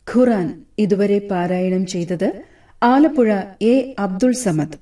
ഖുറാൻ ഇതുവരെ പാരായണം ചെയ്തത് ആലപ്പുഴ എ അബ്ദുൾ സമദ്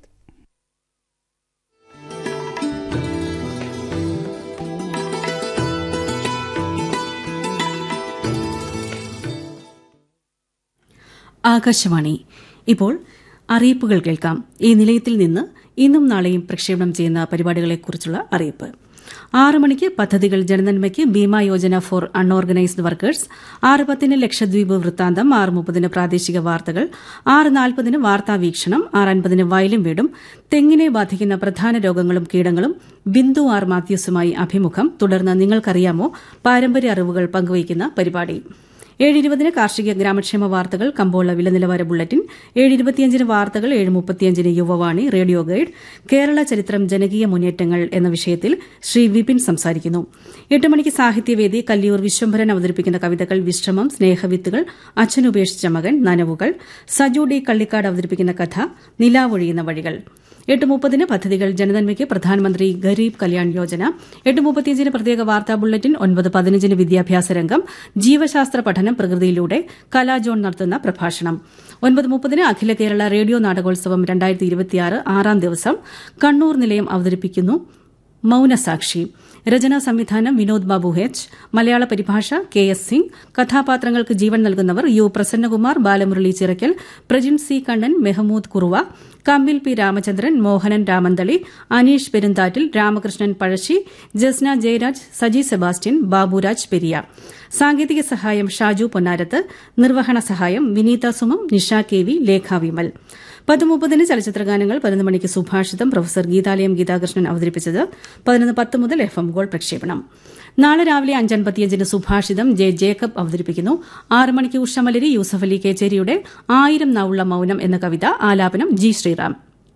ആകാശവാണി ഇപ്പോൾ അറിയിപ്പുകൾ കേൾക്കാം ഈ നിലയത്തിൽ നിന്ന് ഇന്നും നാളെയും പ്രക്ഷേപണം ചെയ്യുന്ന പരിപാടികളെക്കുറിച്ചുള്ള അറിയിപ്പ് ആറ് മണിക്ക് പദ്ധതികൾ ജനനന്മയ്ക്ക് Bima Yojana for unorganised workers ആറ് പത്തിന് ലക്ഷദ്വീപ് വൃത്താന്തം ആറ് മുപ്പതിന് പ്രാദേശിക വാർത്തകൾ ആറ് നാൽപ്പതിന് വാർത്താ വീക്ഷണം ആറ് അൻപതിന് വയലും വീടും തെങ്ങിനെ ബാധിക്കുന്ന പ്രധാന രോഗങ്ങളും കീടങ്ങളും ബിന്ദു ആർ മാത്യൂസുമായി അഭിമുഖം തുടർന്ന് നിങ്ങൾക്കറിയാമോ പാരമ്പര്യ അറിവുകൾ പങ്കുവയ്ക്കുന്ന പരിപാടി ഏഴ് ഇരുപതിന് കാർഷിക ഗ്രാമക്ഷേമ വാർത്തകൾ കമ്പോള വില നിലവാര ബുള്ളറ്റിൻ ഏഴ് ഇരുപത്തിയഞ്ചിന് വാർത്തകൾ ഏഴ് മുപ്പത്തിയഞ്ചിന് യുവവാണി റേഡിയോ ഗൈഡ് കേരള ചരിത്രം ജനകീയ മുന്നേറ്റങ്ങൾ എന്ന വിഷയത്തിൽ ശ്രീ വിപിൻ സംസാരിക്കുന്നു എട്ട് മണിക്ക് സാഹിത്യവേദി കല്ലിയൂർ വിശ്വംഭരൻ അവതരിപ്പിക്കുന്ന കവിതകൾ വിശ്രമം സ്നേഹവിത്തുകൾ അച്ഛനുപേക്ഷിച്ച മകൻ നനവുകൾ സജു ഡി കള്ളിക്കാട് അവതരിപ്പിക്കുന്ന കഥ നിലാവൊഴിയുന്ന വഴികൾ എട്ട് മുപ്പതിന് പദ്ധതികൾ ജനനന്മയ്ക്ക് പ്രധാനമന്ത്രി ഗരീബ് കല്യാൺ യോജന എട്ട് മുപ്പത്തിയഞ്ചിന് പ്രത്യേക വാർത്താ ബുള്ളറ്റിൻ ഒൻപത് പതിനഞ്ചിന് വിദ്യാഭ്യാസ രംഗം ജീവശാസ്ത്ര പഠനം പ്രകൃതിയിലൂടെ കലാജോൺ നടത്തുന്ന പ്രഭാഷണം ഒൻപത് മുപ്പതിന് അഖില കേരള റേഡിയോ നാടകോത്സവം രണ്ടായിരത്തി ഇരുപത്തിയാറ് ആറാം ദിവസം കണ്ണൂർ നിലയം അവതരിപ്പിക്കുന്നു മൌനസാക്ഷി രചനാ സംവിധാനം വിനോദ് ബാബു എച്ച് മലയാള പരിഭാഷ കെ എസ് സിംഗ് കഥാപാത്രങ്ങൾക്ക് ജീവൻ നൽകുന്നവർ U Prasannakumar Balamurali Chirakkal Prajin C Kannan Mehmood Kuruva Kambil P Ramachandran Mohanan Ramanthali Aneesh Perunthattil Ramakrishnan Pazhassi Jasna Jayaraj Saji Sebastian Baburaj Periya സാങ്കേതിക സഹായം ഷാജു പൊന്നാരത്ത് നിർവഹണ സഹായം വിനീത സുമം നിഷ കെ വി ലേഖ വിമൽ പത്ത് മുപ്പതിന് ചലച്ചിത്രഗാനങ്ങൾ പതിനൊന്ന് മണിക്ക് സുഭാഷിതം പ്രൊഫസർ ഗീതാലയം ഗീതാകൃഷ്ണൻ അവതരിപ്പിച്ചത് പതിനൊന്ന് പത്ത് മുതൽ എഫ് എം ഗോൾ പ്രക്ഷേപണം നാളെ രാവിലെ അഞ്ചൻപത്തിയഞ്ചിന് സുഭാഷിതം ജെ ജേക്കബ് അവതരിപ്പിക്കുന്നു ആറ് മണിക്ക് ഉഷമലരി യൂസഫ് അലി കേച്ചേരിയുടെ ആയിരം നാവുള്ള മൌനം എന്ന കവിത ആലാപനം ജി ശ്രീറാം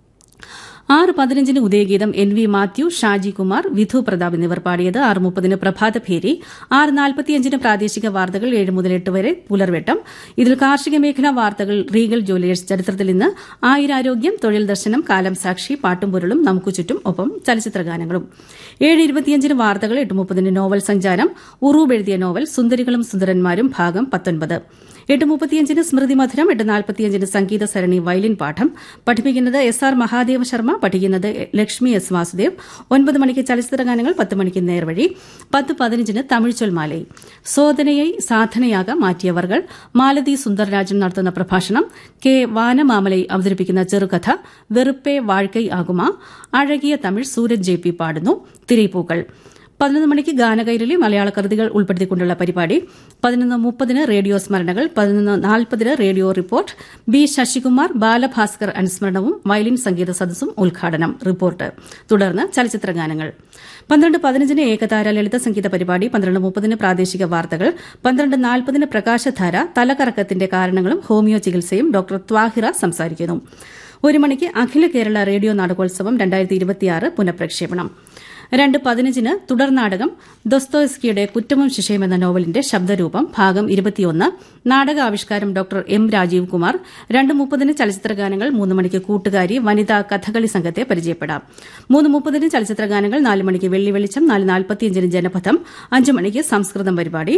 ആറ് പതിനഞ്ചിന് ഉദയഗീതം എൻ വി മാത്യു ഷാജി കുമാർ വിധു പ്രതാപ് എന്നിവർ പാടിയത് ആറ് മുപ്പതിന് പ്രഭാതഭേരി ആറ് നാൽപ്പത്തിയഞ്ചിന് പ്രാദേശിക വാർത്തകൾ ഏഴ് മുതൽ എട്ട് വരെ പുലർവെട്ടം ഇതിൽ കാർഷിക മേഖലാ വാർത്തകൾ റീഗൽ ജ്വല്ലേഴ്സ് ചരിത്രത്തിൽ നിന്ന് ആയിരാരോഗ്യം തൊഴിൽ ദർശനം കാലം സാക്ഷി പാട്ടും പൊരുളും നമുക്ക് ചുറ്റും ഒപ്പം ചലച്ചിത്രഗാനങ്ങളും ഏഴ് ഇരുപത്തിയഞ്ചിന് വാർത്തകൾ എട്ട് മുപ്പതിന് നോവൽ സഞ്ചാരം ഉറൂബ് എഴുതിയ നോവൽ സുന്ദരികളും സുന്ദരന്മാരും ഭാഗം പത്തൊൻപത് എട്ട് മുപ്പത്തിയഞ്ചിന് സ്മൃതി മധുരം എട്ട് നാൽപ്പത്തിയഞ്ചിന് സംഗീത സരണി വയലിൻ പാഠം പഠിപ്പിക്കുന്നത് എസ് ആർ മഹാദേവ ശർമ്മ പഠിക്കുന്നത് ലക്ഷ്മി എസ് വാസുദേവ് ഒൻപത് മണിക്ക് ചലച്ചിത്ര ഗാനങ്ങൾ പത്ത് മണിക്ക് നേർവഴി പത്ത് പതിനഞ്ചിന് തമിഴ് ചൊൽമാലൈ സോദനയെ സാധനയാക മാറ്റിയവർകൾ മാലതി സുന്ദർരാജൻ നടത്തുന്ന പ്രഭാഷണം കെ വാനമാമലൈ അവതരിപ്പിക്കുന്ന ചെറുകഥ വെറുപ്പേ വാഴ്ക്കൈ ആകുമ അഴകിയ തമിഴ് സൂരജ് ജെ പി പാടുന്നു തിരയിപ്പൂക്കൾ പതിനൊന്ന് മണിക്ക് ഗാനകൈരളി മലയാള കൃതികൾ ഉൾപ്പെടുത്തിക്കൊണ്ടുള്ള പരിപാടി പതിനൊന്ന് മുപ്പതിന് റേഡിയോ സ്മരണകൾ പതിനൊന്ന് നാൽപ്പതിന് radio report B Sasikumar Balabhaskar അനുസ്മരണവും വയലിൻ സംഗീത സദസ്സും ഉദ്ഘാടനം റിപ്പോർട്ട് തുടർന്ന് ചലച്ചിത്രഗാനങ്ങൾ പന്ത്രണ്ട് പതിനഞ്ചിന് ഏകതാര ലളിത സംഗീത പരിപാടി പന്ത്രണ്ട് മുപ്പതിന് പ്രാദേശിക വാർത്തകൾ പന്ത്രണ്ട് നാൽപ്പതിന് പ്രകാശധാര തലകറക്കത്തിന്റെ കാരണങ്ങളും ഹോമിയോ ചികിത്സയും ഡോക്ടർ ത്വാഹിറ സംസാരിക്കുന്നു ഒരു മണിക്ക് അഖില കേരള റേഡിയോ നാടകോത്സവം രണ്ടായിരത്തി ഇരുപത്തിയാറ് പുനഃപ്രക്ഷേപണം രണ്ട് പതിനഞ്ചിന് തുടർ നാടകം ദൊസ്തോസ്കിയുടെ കുറ്റവും ശിക്ഷയും എന്ന നോവലിന്റെ ശബ്ദരൂപം ഭാഗം ഇരുപത്തിയൊന്ന് നാടക ആവിഷ്കാരം ഡോക്ടർ എം രാജീവ് കുമാർ രണ്ട് മുപ്പതിന് ചലച്ചിത്രഗാനങ്ങൾ മൂന്ന് മണിക്ക് കൂട്ടുകാരി വനിതാ കഥകളി സംഘത്തെ പരിചയപ്പെടാം മൂന്ന് മുപ്പതിന് ചലച്ചിത്രഗാനങ്ങൾ നാല് മണിക്ക് വെള്ളി വെളിച്ചം നാല് നാൽപ്പത്തിയഞ്ചിന് ജനപഥം അഞ്ച് മണിക്ക് സംസ്കൃതം പരിപാടി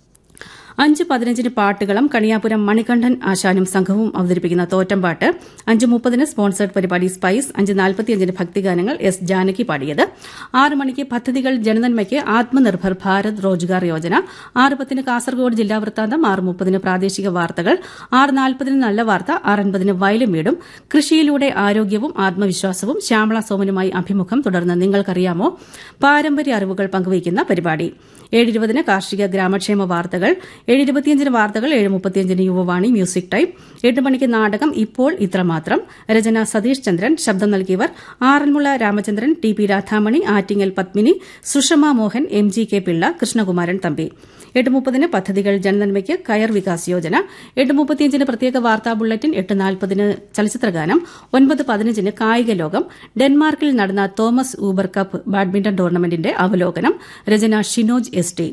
അഞ്ച് പതിനഞ്ചിന് പാട്ടുകളും കണിയാപുരം മണികണ്ഠൻ ആശാനും സംഘവും അവതരിപ്പിക്കുന്ന തോറ്റംപാട്ട് അഞ്ച് മുപ്പതിന് സ്പോൺസേഡ് പരിപാടി സ്പൈസ് അഞ്ച് നാൽപ്പത്തിയഞ്ചിന് ഭക്തിഗാനങ്ങൾ എസ് ജാനകി പാടിയത് ആറ് മണിക്ക് പദ്ധതികൾ ജനനന്മയ്ക്ക് ആത്മനിർഭർ ഭാരത് റോജ്ഗാർ യോജന ആറ് പത്തിന് കാസർഗോഡ് ജില്ലാ വൃത്താന്തം ആറ് മുപ്പതിന് പ്രാദേശിക വാർത്തകൾ ആറ് നാൽപ്പതിന് നല്ല വാർത്ത ആറ് അൻപതിന് വയലും വീടും കൃഷിയിലൂടെ ആരോഗ്യവും ആത്മവിശ്വാസവും ശ്യാമള സോമനുമായി അഭിമുഖം തുടർന്ന് നിങ്ങൾക്കറിയാമോ പാരമ്പര്യ അറിവുകൾ പങ്കുവയ്ക്കുന്ന പരിപാടി ഏഴിരുപതിന് കാർഷിക ഗ്രാമക്ഷേമ വാർത്തകൾ ഏഴ് ഇരുപത്തിയഞ്ചിന് വാർത്തകൾ ഏഴ് മുപ്പത്തിയഞ്ചിന് യുവവാണി മ്യൂസിക് ടൈം എട്ട് മണിക്ക് നാടകം ഇപ്പോൾ ഇത്രമാത്രം രചന സതീഷ് ചന്ദ്രൻ ശബ്ദം നൽകിയവർ Aranmula Ramachandran T P Radhamani Attingal Padmini Sushama Mohan M G K Pillai Krishnakumaran Thampi എട്ട് മുപ്പതിന് പദ്ധതികൾ ജനനന്മയ്ക്ക് കയർ വികാസ് യോജന എട്ട് മുപ്പത്തിയഞ്ചിന് പ്രത്യേക വാർത്താ ബുള്ളറ്റിൻ എട്ട് നാൽപ്പതിന് ചലച്ചിത്രഗാനം ഒൻപത് പതിനഞ്ചിന് കായിക ലോകം ഡെൻമാർക്കിൽ നടന്ന തോമസ് ഊബർ കപ്പ് ബാഡ്മിന്റൺ ടൂർണമെന്റിന്റെ അവലോകനം രചന ഷിനോജ് എസ് ടി